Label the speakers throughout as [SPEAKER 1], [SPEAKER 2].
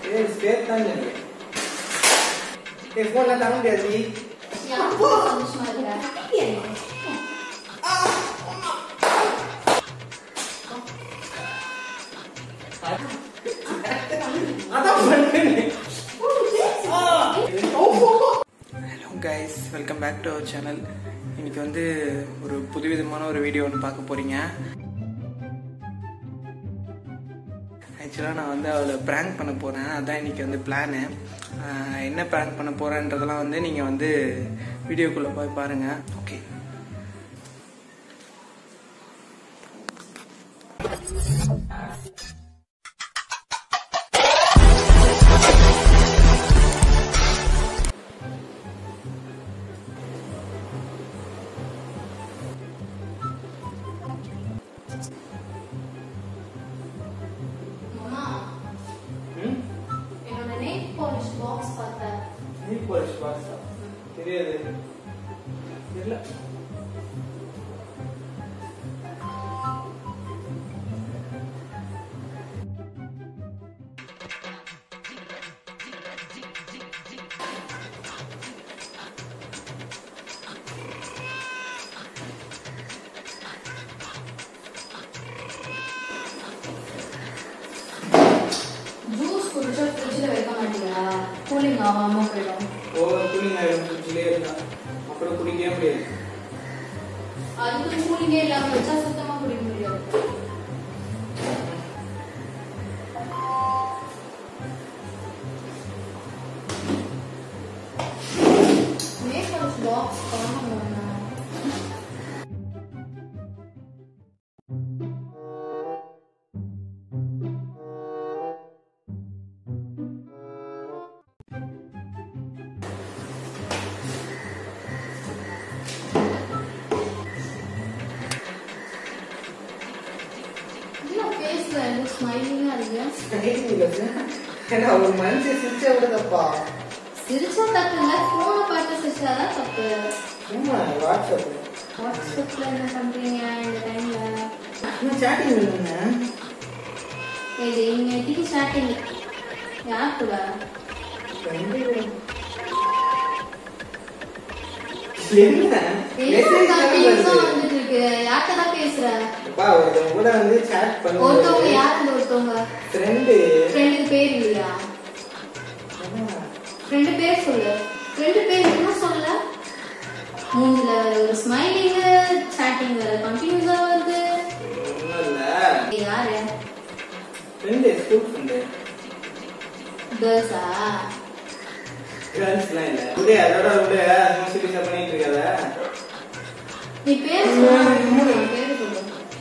[SPEAKER 1] ஏய் ஸ்பேஸ் தான் இல்லை ஏய் ஃபோன்லாம் தர முடியாது
[SPEAKER 2] யாருக்கும் சந்தோஷமா இருக்க
[SPEAKER 1] அதான் பண்ணேன் hello guys welcome back to our channel இன்னைக்கு வந்து ஒரு புதுவிதமான ஒரு வீடியோ ஒன்று பார்க்க போறீங்க ஆக்சுவலாக நான் வந்து அவளை ப்ராங்க் பண்ண போகிறேன் அதான் இன்னைக்கு வந்து பிளானு என்ன ப்ராங்க் பண்ண போகிறேன்றதெல்லாம் வந்து நீங்கள் வந்து வீடியோக்குள்ளே போய் பாருங்கள் ஓகே
[SPEAKER 2] மாமா
[SPEAKER 1] ம்
[SPEAKER 2] என்னோட நெயில் பாலிஷ் பாக்ஸ் பார்த்தேன்
[SPEAKER 1] நீ போலீஸ் பாக்ஸா தெரியாது தெரியல
[SPEAKER 2] ஜூஸ் குடிச்சா ஃப்ரிட்ஜில் வைக்க மாட்டீங்களா கூலிங் ஆகாம போயிடும்
[SPEAKER 1] ஓவர் கூலிங் ஆகிடும் ஃப்ரிட்ஜ்லேயே இருந்தா அப்புறம் குடிக்கவே முடியாது
[SPEAKER 2] அதுக்கு கூலிங்கே இல்லாம வச்சா சுத்தமா குடிக்க முடியாது நெயில் பாலிஷ் பாக்ஸ் காணும் என்ன ஃபேஸ்ல எல்லாம் ஸ்மைலிங்கா இருக்கு
[SPEAKER 1] ஏன்னா ஒரு மனுஷன் சிரிச்சா விடுதப்பா
[SPEAKER 2] சிரிச்சா தப்பு இல்ல போனை பார்த்து சிரிச்சாதான் தப்பு
[SPEAKER 1] சும்மா வாட்ஸ்அப்
[SPEAKER 2] வாட்ஸ்அப்ல என்ன பண்றீங்க இந்த டைம்ல
[SPEAKER 1] நான் சாட்டிங் பண்ணுங்க
[SPEAKER 2] இது இன்னைக்கு ஸ்டார்டிங் யார் கூட
[SPEAKER 1] என்ன
[SPEAKER 2] என்ன
[SPEAKER 1] மெசேஜ்
[SPEAKER 2] கண்டினியூஸா வந்துட்டு இருக்கு யார்கிட்ட தான் பேசுற
[SPEAKER 1] அப்பா ஒருத்தவங்க கூட வந்து சாட்
[SPEAKER 2] ஒருத்தவங்க
[SPEAKER 1] பண்ணுங்க
[SPEAKER 2] யார் இந்த ஒருத்தவங்க
[SPEAKER 1] ஃப்ரெண்டு
[SPEAKER 2] ஃப்ரெண்டுக்கு பேர் இல்லையா ஃப்ரெண்டு பேர் சொல்லு ஃப்ரெண்டு பேர் என்ன சொல்ல மூஞ்சில ஒரு ஸ்மைலிங் சாட்டிங் வேற கண்டினியூஸா வருது
[SPEAKER 1] ஒன்றும் இல்லை
[SPEAKER 2] இது யாரு
[SPEAKER 1] ஃப்ரெண்டு ஸ்கூல் ஃப்ரெண்டு
[SPEAKER 2] கேர்ள்ஸா
[SPEAKER 1] கேர்ள்ஸ்லாம் இல்லை விடு அதோட விடு அதுவும் சீரியஸாக பண்ணிட்டு இருக்காத
[SPEAKER 2] நீ பேர் சொல்லு நீ பேர் சொல்லு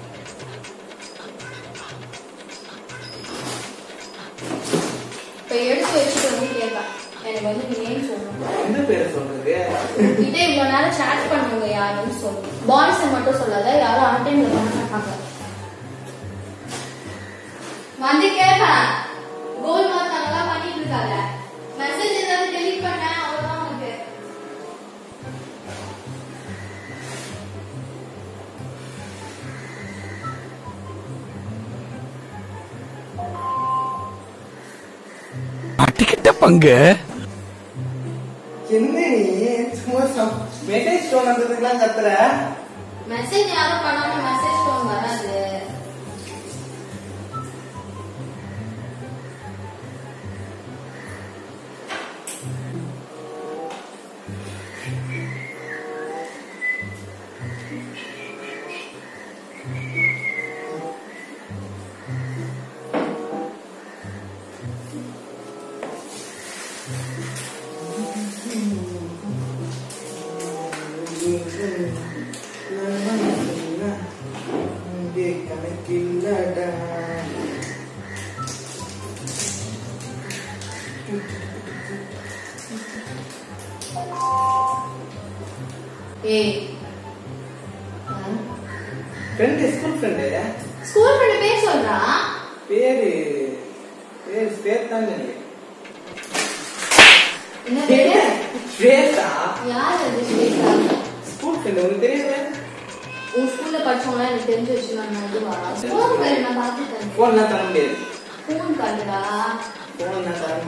[SPEAKER 2] இப்ப எடுத்து வச்சுட்டு வந்து கேட்பா எனக்கு வந்து நீ நேம் சொல்லணும்
[SPEAKER 1] எந்த பேரை சொல்றது
[SPEAKER 2] கிட்ட இவ்வளவு நேரம் சாட் பண்ணுங்க யாருன்னு சொல்லு பாய்ஸ் மட்டும் சொல்லாத யாரும் அன்டைம்ல பண்ண மாட்டாங்க வந்து கேட்பேன் கோல் மார்க் அதெல்லாம் பண்ணிட்டு இருக்காத மெசேஜ் ஏதாவது டெலிட் பண்ணேன் அவ்வளவுதான் உனக்கு
[SPEAKER 3] அட்டிக்கிட்ட பங்கு
[SPEAKER 1] என்ன நீ சும்மா மெசேஜ் ஸ்டோன் வந்ததுக்கெல்லாம் கத்துற
[SPEAKER 2] மெசேஜ் யாரும் பண்ணாம மெசேஜ் ஃபோன் வராது
[SPEAKER 1] கணக்கில்லடா
[SPEAKER 2] ஏய்
[SPEAKER 1] friend school friend
[SPEAKER 2] school friend பேர் சொல்றா
[SPEAKER 1] பேரு பேர் ஸ்வேத் தான் நினைக்கிறேன்.
[SPEAKER 2] என்ன பேரு
[SPEAKER 1] ஸ்வேதா
[SPEAKER 2] யார் அது ஸ்வேதா
[SPEAKER 1] ஸ்கூல் ஃப்ரெண்டு உனக்கு தெரியுது
[SPEAKER 2] உன் ஸ்கூல்ல படிச்சவங்க எனக்கு தெரிஞ்சு வச்சுருவாங்க அதுவா ஃபோன் பேர் நான் பார்த்துட்டேன்
[SPEAKER 1] ஃபோன்லாம் தர முடியாது
[SPEAKER 2] ஃபோன் கார்டுடா
[SPEAKER 1] ஃபோன்லாம் தர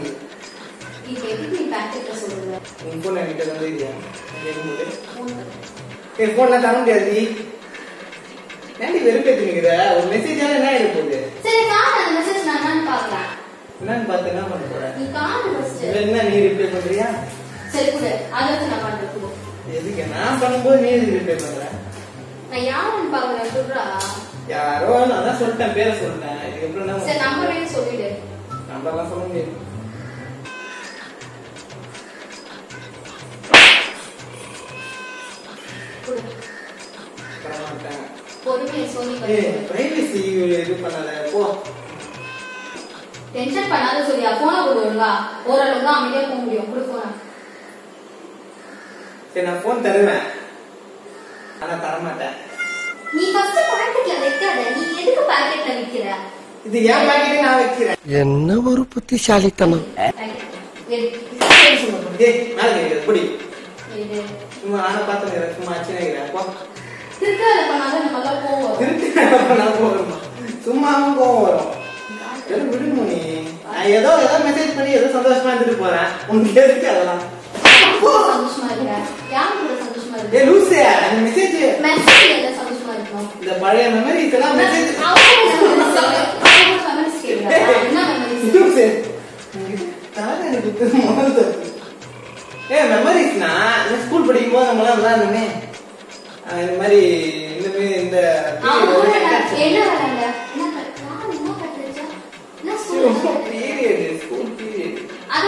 [SPEAKER 2] யார்கிட்ட சொல்லுங்க
[SPEAKER 1] உன் ஃபோன் என்கிட்ட வந்து இல்லையா கேட்கும்போது
[SPEAKER 2] ஃபோன் பண்ணு
[SPEAKER 1] என் ஃபோன்லாம் தர முடியாது ஏன்டி வெறுப்பேத்தி நிக்கிற ஒரு மெசேஜால என்ன ஆயிட போகுது
[SPEAKER 2] சரி காட்டு அந்த மெசேஜ் நான் என்னன்னு பார்க்கலாம்
[SPEAKER 1] என்னன்னு பார்த்து என்ன பண்ண போற
[SPEAKER 2] நீ காட்டு ஃபர்ஸ்ட்
[SPEAKER 1] இதுல என்ன நீ ரிப்ளை பண்றியா
[SPEAKER 2] சரி கொடு அடுத்து நான் பண்றேன் கொடு
[SPEAKER 1] எதுக்கு நான் பண்ணும்போது நீ எதுக்கு ரிப்ளை பண்ற
[SPEAKER 2] நான் யாருன்னு பாக்குறேன் சொல்றா
[SPEAKER 1] யாரோ நான் தான் சொல்லிட்டேன் பேரை சொல்லிட்டேன் இதுக்கப்புறம்
[SPEAKER 2] சரி
[SPEAKER 1] என்ன
[SPEAKER 2] நம்பர் வேணும் சொல்லிடு
[SPEAKER 1] நம்பர்லாம் சொல்ல முடியாது
[SPEAKER 2] கொடு
[SPEAKER 1] தர மாட்டேன்
[SPEAKER 2] பொறுமையை சொல்லி
[SPEAKER 1] ஏய்
[SPEAKER 2] கட்டு.
[SPEAKER 1] பிரைவசி இது பண்ணாத போ
[SPEAKER 2] டென்ஷன் பண்ணாத சொல்லியா போன கொடு ஒழுங்கா ஓரளவுக்கு தான் அமைதியா போக முடியும் கொடு போன
[SPEAKER 1] சரி நான் ஃபோன் தருவேன் ஆனா தர மாட்டேன்
[SPEAKER 2] நீ ஃபர்ஸ்ட் பாக்கெட்ல வைக்காத நீ எதுக்கு பாக்கெட்ல விக்கிற
[SPEAKER 1] இது என் பாக்கெட்டே நான் வைக்கிறேன்
[SPEAKER 3] என்ன ஒரு புத்திசாலித்தனம்
[SPEAKER 2] பாக்கெட் எடு
[SPEAKER 1] ஏய் மேல கேக்குது புடி
[SPEAKER 2] எடு
[SPEAKER 1] சும்மா நானே பார்த்துக்கிறேன் சும்மா அச்சு நினைக்கிறேன் போ
[SPEAKER 2] திருக்காத பண்ணாத நம்மளா போவோம்
[SPEAKER 1] திருப்பி நான் போகணுமா சும்மாவும் கோவம் வரும் சரி விடுங்க நீ நான் ஏதோ ஏதோ மெசேஜ் பண்ணி ஏதோ சந்தோஷமா இருந்துட்டு போறேன் உனக்கு எதுக்கு அதெல்லாம்
[SPEAKER 2] சந்தோஷமா இருக்க யாரு கூட சந்தோஷமா
[SPEAKER 1] ஏ
[SPEAKER 2] இருக்க
[SPEAKER 1] லூசே அந்த மெசேஜ்
[SPEAKER 2] மெசேஜ் எல்லாம் சந்தோஷமா இருக்கும்
[SPEAKER 1] இந்த பழைய மெமரிஸ் எல்லாம் மெசேஜ் லூசே தானே எனக்கு குத்து முதல் தப்பு ஏ மெமரிஸ்னா இந்த ஸ்கூல் படிக்கும் போது நம்மளாம் நல்லா இருந்தோமே ஆஹ் இந்த மாதிரி இந்த மாதிரி இந்த period school period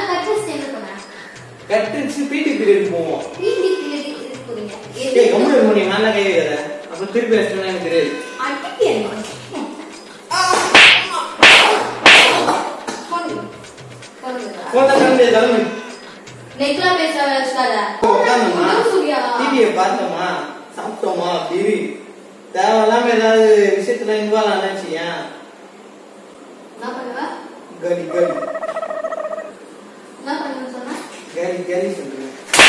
[SPEAKER 1] கட்டுச்சு PT period போவோம் ஏய் கம்முனு இருக்க முடியும் நான் கை வைக்காத அப்புறம் திருப்பி வச்சுனா எனக்கு தெரியாது போன் தான் கண்டு கிளம்பு
[SPEAKER 2] நெக்லாம் பேச வச்சுக்காத
[SPEAKER 1] உட்காந்தோமா
[SPEAKER 2] சூர்யா
[SPEAKER 1] டிவியை பார்த்தோமா சாப்பிட்டோமா பிரி தேவையில்லாம ஏதாவது விஷயத்துல இன்வால்வ் ஆனாச்சியா
[SPEAKER 2] என்ன பண்ணுவ
[SPEAKER 1] கலி கலி
[SPEAKER 2] என்ன பண்ணுவேன்னு சொன்னா
[SPEAKER 1] கலி கலி சொல்லுங்க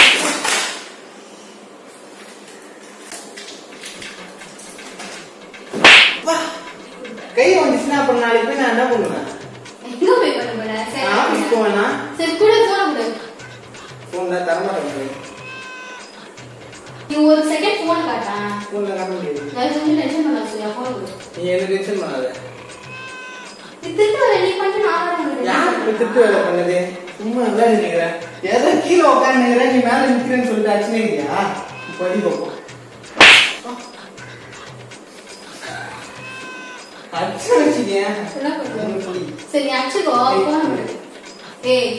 [SPEAKER 1] வா. கை வந்துச்சுன்னா அப்புறம் நாளைக்கு போய் நான் என்ன பண்ணுவேன்
[SPEAKER 2] எங்க போய் பண்ண போற சரி
[SPEAKER 1] நான் ஆபீஸ் போவேனா
[SPEAKER 2] சரி கூட போன கூட
[SPEAKER 1] போன் தான் தரமாட்டேன்
[SPEAKER 2] நீ ஒரு செகண்ட் போன் காட்டான்
[SPEAKER 1] போன்ல காட்ட முடியாது
[SPEAKER 2] தயவு செஞ்சு டென்ஷன் பண்ண சொல்லியா போன கொடு
[SPEAKER 1] நீ என்ன டென்ஷன் பண்ணாத
[SPEAKER 2] நீ திட்டு வர நீ பண்ணி நான் வர உனக்கு
[SPEAKER 1] யார் இப்ப திட்டு வேலை பண்ணது சும்மா தான் நினைக்கிறேன் ஏதோ கீழே உட்காந்து நீ மேல நிக்கிறேன்னு சொல்லிட்டு அச்சுனே இல்லையா படி பார்ப்போம் அச்சு வச்சுக்கேன்
[SPEAKER 2] என்ன பண்ணுவ சரி நீ அடிச்சுக்கோ போன கொடு ஏய்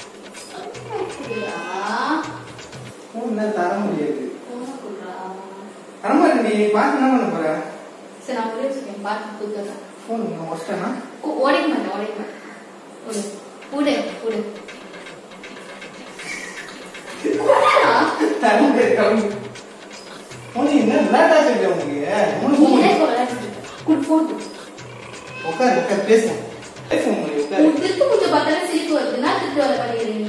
[SPEAKER 1] ஃபோன் தான் தர முடியாது
[SPEAKER 2] போன கொடுறா
[SPEAKER 1] தரமாட்டேன் நீ பார்த்து என்ன பண்ண போற
[SPEAKER 2] சரி நான் முடிவு வச்சுக்கேன் பார்த்து கொடுத்துறேன்
[SPEAKER 1] ஃபோன் நான் வச்சிட்டேனா
[SPEAKER 2] ஓடிக்க மாட்டேன் ஓடிக்க மாட்டேன் கொடு கொடு கொடு கொடா
[SPEAKER 1] தர முடியாது கிளம்பு ஃபோன் என்ன விளையாட்டா சொல்லிட்டு உனக்கு மூணு ஃபோன்
[SPEAKER 2] நீயே கொடு குட் போன் கொடு
[SPEAKER 1] உட்காரு உட்காரு பேசுவோம் பேசுவோம் முடியும் உட்காரு
[SPEAKER 2] உன் திருட்டு கொஞ்சம் பார்த்தாலே சிரிப்பு வருதுன்னா திருட்டு வர பண்ணிடுறீங்க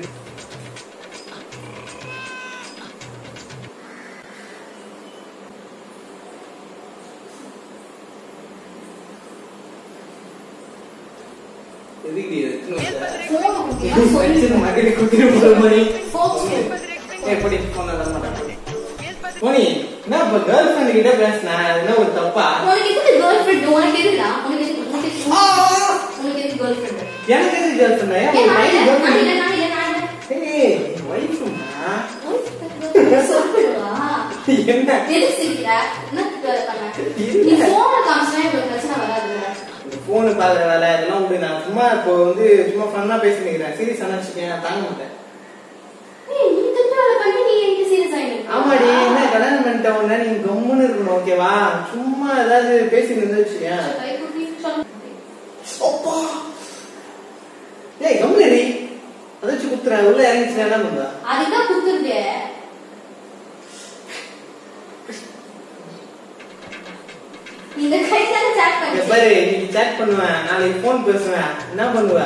[SPEAKER 1] எதுக்கு நீ எடுத்துன்னு வந்த?
[SPEAKER 2] போன கொடுத்தியா
[SPEAKER 1] வச்சிரு,
[SPEAKER 2] சொல்லு
[SPEAKER 1] மகனை குத்திரு போற மாதிரி.
[SPEAKER 2] Phone சொல்லு.
[SPEAKER 1] ஏய், எப்படி? phone ல தர மாட்டேன். மோனி, என்ன இப்ப girlfriend கிட்ட பேசுன? அது என்ன ஒரு தப்பா?
[SPEAKER 2] உனக்கு எதுக்கு கேர்ள் ஃப்ரெண்ட் உனக்கு எதுடா உனக்கு எதுக்கு உனக்கு எதுக்கு
[SPEAKER 1] ஆ!
[SPEAKER 2] உனக்கு எதுக்கு கேர்ள் ஃப்ரெண்ட்
[SPEAKER 1] எனக்கு எதுக்கு girlfriend? ஏன்
[SPEAKER 2] ஏன்
[SPEAKER 1] உன்
[SPEAKER 2] நான்
[SPEAKER 1] பையன்
[SPEAKER 2] இல்ல நான்
[SPEAKER 1] girlfriend?
[SPEAKER 2] இல்ல நான் இல்ல நான் இல்ல
[SPEAKER 1] ஏய், என் wife மா.
[SPEAKER 2] சொல்லுடா
[SPEAKER 1] என்ன?
[SPEAKER 2] எதுக்கு சிரிக்கிற என்ன வேலை பண்ண நீ
[SPEAKER 1] இல்ல.
[SPEAKER 2] போன காமிச்சா இவ்வளவு பிரச்சனை வராதுல்ல
[SPEAKER 1] இந்த phone பாக்குற வேலை, இதெல்லாம் விடு. நான் சும்மா இப்போ வந்து சும்மா fun ஆ பேசிட்டு இருக்கிறேன். serious ஆ நினைச்சுக்கேன், நான் தாங்க மாட்டேன்.
[SPEAKER 2] ஏய், நீ திருட்டு வேலை பண்ணி நீ எங்க சீரியஸ் ஆயிடுற
[SPEAKER 1] ஆமாடி என்ன கல்யாணம் பண்ணிட்ட உடனே நீங்க கம்முன்னு இருக்கணும் ஓகேவா சும்மா ஏதாவது பேசிட்டு இருந்தா வச்சுக்கேன்
[SPEAKER 2] கை குட்டி சொல்லு
[SPEAKER 1] அப்பா ஏய் கம்முனடி அதை வச்சு குத்துறேன் உள்ள இறங்கிச்சுனா என்ன பண்றா
[SPEAKER 2] அதுதான் குத்துருது இந்த கை தானே சாட்
[SPEAKER 1] இங்க
[SPEAKER 2] பண்ணி
[SPEAKER 1] பாரு இன்னைக்கு சேட் பண்ணுவேன் நாளைக்கு போன் பேசுவேன் என்ன பண்ணுவ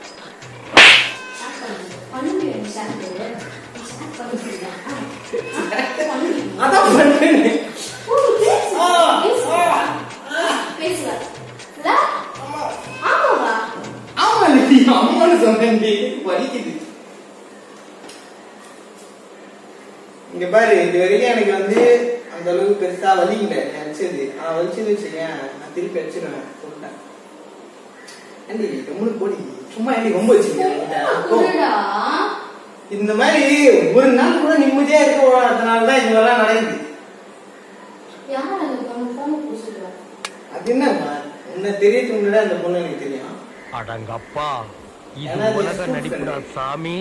[SPEAKER 2] பண்ண முடியும் சாட் சாட் பண்ண முடியும் பண்ண முடியும்
[SPEAKER 1] அதான் பண்றேன்
[SPEAKER 2] ஓ, பேசு.
[SPEAKER 1] ஆ,
[SPEAKER 2] பேசு. பேசுவ. இல்ல? ஆமாவா?
[SPEAKER 1] ஆமா நீ அம்மான்னு சொன்னேன்டி வலிக்குது இங்க பாரு இது வரைக்கும் எனக்கு வந்து அந்த அளவுக்கு பெருசா வலிக்கல நீ அடிச்சது ஆனா வலிச்சது வச்சுக்கேன் நான் திருப்பி அடிச்சிருவேன் சொல்லிட்டேன் ஏண்டி கம்முனு போடி சும்மா ஏண்டி ரொம்ப வச்சுக்கேன்
[SPEAKER 2] குடுடா
[SPEAKER 1] இந்த மாதிரி ஒரு நாள் கூட நிம்மதியா இருக்க விடாதனால தான் இதெல்லாம் நடக்குது
[SPEAKER 2] யார் அந்த பொண்ணு போன் பூசுறா
[SPEAKER 1] அது என்னம்மா உன்னை தெரியறதுக்கு முன்னாடி அந்த பொண்ணு எனக்கு தெரியும்
[SPEAKER 3] அடங்கப்பா
[SPEAKER 1] ஏன்னா
[SPEAKER 3] இது
[SPEAKER 1] இது
[SPEAKER 3] உலக
[SPEAKER 1] school
[SPEAKER 3] நடிப்புடா
[SPEAKER 1] friend.
[SPEAKER 3] சாமி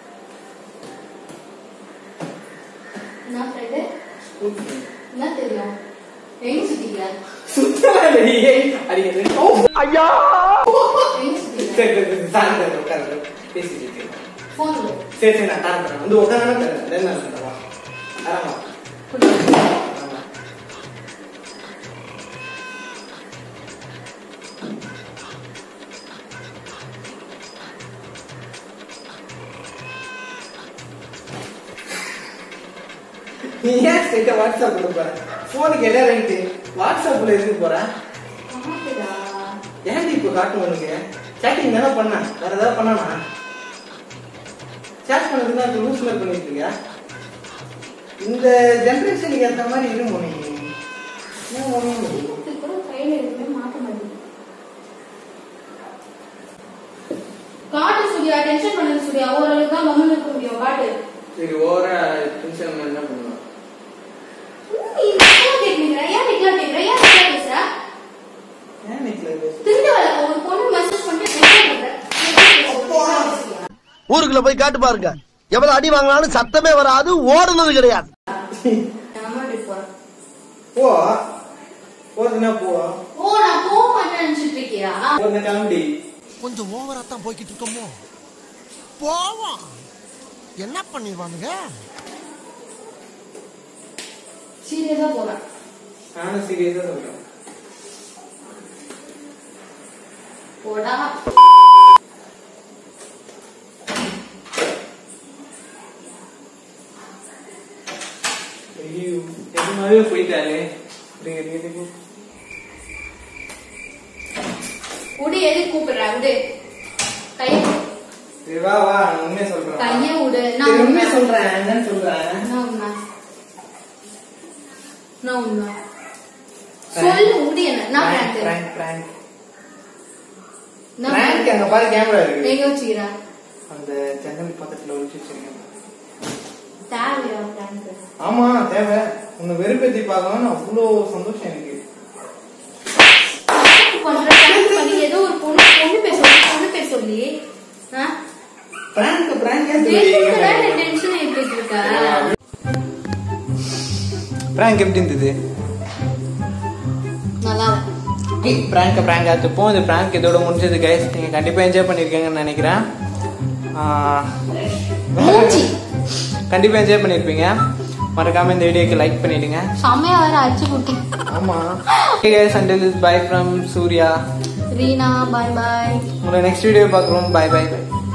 [SPEAKER 2] என்ன ஃப்ரெண்டு
[SPEAKER 1] School friend.
[SPEAKER 2] என்ன தெரியும் எங்க சுத்திக்கிற
[SPEAKER 1] சுத்தமா இல்லையே. அடிக்கிறது. ஓ,
[SPEAKER 3] ஐயா
[SPEAKER 2] எங்க சுத்திக்கிற
[SPEAKER 1] சரி, சரி, சரி, சாயந்தரம் வந்து உட்காரு. பேசிட்டு இருக்கேன்.
[SPEAKER 2] போன்ல
[SPEAKER 1] சரி சரி நான் தரேன் தரேன். வந்து உட்காந்து தரேன் ரெண்டு நாள் தரவா தரமா நீ ஏன் ஸ்ட்ரெயிட்டா வாட்ஸ்அப்ல போற போனுக்கு என்ன ரைட்டு வாட்ஸ்அப்ல எதுக்கு போற
[SPEAKER 2] ஆமாடா
[SPEAKER 1] ஏன்டி இப்போ காட்டும் உனக்கு சேட்டிங் தானே பண்ண வேற ஏதாவது பண்ணனா சேட் பண்ணதுக்கு அந்த லூஸ் மாதிரி பண்ணிட்டு இருக்கியா இந்த ஜெனரேஷனுக்கு ஏத்த மாதிரி இரு மோனி என்ன மோனி
[SPEAKER 2] இது கூட கையில எதுவுமே மாட்ட மாட்டேங்குது காட்டு சூர்யா டென்ஷன் பண்ணுது சூர்யா ஓரளவுக்கு தான் மம்மி இருக்க முடியும் காட்டு
[SPEAKER 1] சரி ஓவரா டென்ஷன் என்ன பண்ணுவோம்
[SPEAKER 2] நீ இதெல்லாம் கேட்கிறீங்க ஏன் நிக்கலாம் கேட்கிற ஏன் நிக்கலாம் பேசுற
[SPEAKER 1] ஏன் நெட்ல
[SPEAKER 2] திருட்டு வேலை ஒரு பொண்ணு மெசேஜ் பண்ணிட்டு மெசேஜ் பண்ற
[SPEAKER 3] ஊருக்குள்ள போய் காட்டு பாருங்க எவ்வளவு அடி வாங்கினாலும் சத்தமே வராது ஓடுனது கிடையாது
[SPEAKER 2] ஆமாடி போறேன்
[SPEAKER 1] போ போதுன்னா போ
[SPEAKER 2] ஓ நான் போக மாட்டேன்னு நினைச்சிட்டு இருக்கியா
[SPEAKER 1] போதுன்னா கிளம்பி
[SPEAKER 3] கொஞ்சம் ஓவரா தான் போய்கிட்டு இருக்கோமோ போவோம் என்ன பண்ணிடுவானுங்க
[SPEAKER 2] சீரியஸா போறேன்
[SPEAKER 1] நானும் சீரியஸா சொல்றேன்
[SPEAKER 2] போடா
[SPEAKER 1] ஐயோ எதுனாவே போயிட்டாரு இருங்க, இருங்க, இருங்க.
[SPEAKER 2] உடு எதுக்கு கூப்பிடுற உடு கைய
[SPEAKER 1] சரி, வா வா நான் உண்மையை சொல்றேன்
[SPEAKER 2] கைய விடு
[SPEAKER 1] சரி,
[SPEAKER 2] நான்
[SPEAKER 1] உண்மையை
[SPEAKER 2] உண்மை
[SPEAKER 1] சொல்றேன் என்னன்னு சொல்றேன்
[SPEAKER 2] நான் உண்மை நான் உண்மை சொல்லு உடு என்ன நான்
[SPEAKER 1] Prank,
[SPEAKER 2] பிராங்க்
[SPEAKER 1] prank, prank.
[SPEAKER 2] நான்
[SPEAKER 1] Prank, அங்க பாரு கேமரா இருக்கு
[SPEAKER 2] எங்க வச்சுக்கிற
[SPEAKER 1] அந்த ஜன்னல் பக்கத்துல ஒளிச்சு வச்சிருக்கேன்
[SPEAKER 2] தேவையா பிராங்க்
[SPEAKER 1] ஆமா தேவை உன்னை வெறுப்பேத்தி பார்க்கணும்னு அவ்வளோ சந்தோஷம் எனக்கு
[SPEAKER 2] பண்ற பிராங்க் பண்ணி ஏதோ ஒரு பொண்ணு பொண்ணு பேர் சொல்லி பொண்ணு பேர் சொல்லி ஆ?
[SPEAKER 1] பிராங்க் பிராங்க்
[SPEAKER 2] தெரிஞ்சுக்கதான் இந்த டென்ஷன் எடுத்துட்டு இருக்க
[SPEAKER 1] பிராங்க் எப்படி இருந்தது
[SPEAKER 2] நல்லா
[SPEAKER 1] பிராங்க் பிராங்க் ஆத்துப்போம் இந்த பிராங்க் இதோட முடிஞ்சது கைஸ் நீங்க கண்டிப்பா என்ஜாய் பண்ணிருக்கீங்கன்னு நினைக்கிறேன் ஆஹ்,
[SPEAKER 2] மூஞ்சி
[SPEAKER 1] கண்டிப்பா என்ஜாய் பண்ணிருப்பீங்க மறக்காம இந்த வீடியோக்கு லைக் பண்ணிடுங்க
[SPEAKER 2] செம்மையா வேற அச்சு குட்டி
[SPEAKER 1] ஆமா okay guys until bye from Surya
[SPEAKER 2] Reena bye bye
[SPEAKER 1] உங்களை நெக்ஸ்ட் வீடியோ பார்க்குறோம் பை பை பை